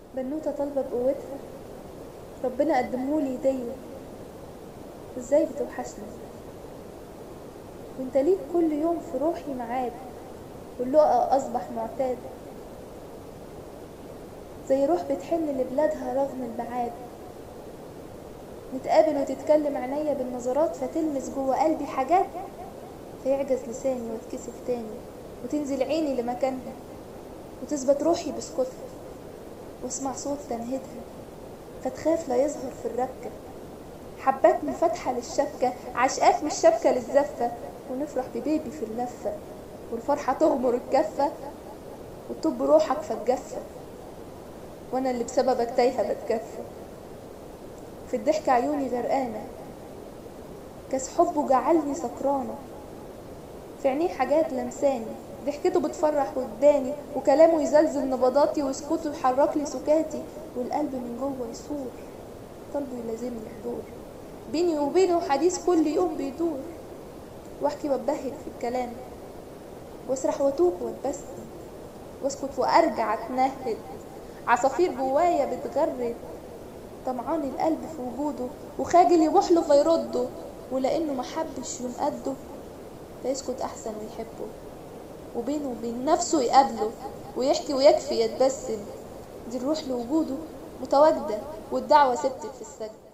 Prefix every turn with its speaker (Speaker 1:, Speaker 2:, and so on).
Speaker 1: بنوتة طالبة بقوتها ربنا قدمهولي هدية وازاي بتوحشني وانت ليك كل يوم في روحي معاد واللقا أصبح معتاد زي روح بتحن لبلادها رغم البعاد نتقابل وتتكلم عينيا بالنظرات فتلمس جوه قلبي حاجات فيعجز لساني واتكسف تاني وتنزل عيني لمكانها وتثبت روحي بسكوتها واسمع صوت تنهدها فتخاف لا يظهر في الربكة حبتني فاتحة للشبكة عشقاك من الشبكة للزفة ونفرح ببيبي في اللفة والفرحة تغمر الكفة وتطب روحك فتجفة وانا اللي بسببك تايهة بتكفى في الضحك عيوني غرقانة كاس حبه جعلني سكرانة في عينيه حاجات لمساني ضحكته بتفرح وجداني وكلامه يزلزل نبضاتي وسكوته يحرك لي سكاتي والقلب من جوه يصور قلبه يلازمني حضور بيني وبينه حديث كل يوم بيدور واحكي واتبهج في الكلام واسرح واتوه واتبسم واسكت وارجع اتنهد عصافير جوايا بتغرد طمعان القلب في وجوده وخاجل يبوح له فيرده ولانه محبش يوم قده فيسكت احسن ويحبه وبينه وبين نفسه يقابله ويحكي ويكفي يتبسم دي الروح لوجوده متواجده والدعوه ثبتت في السجد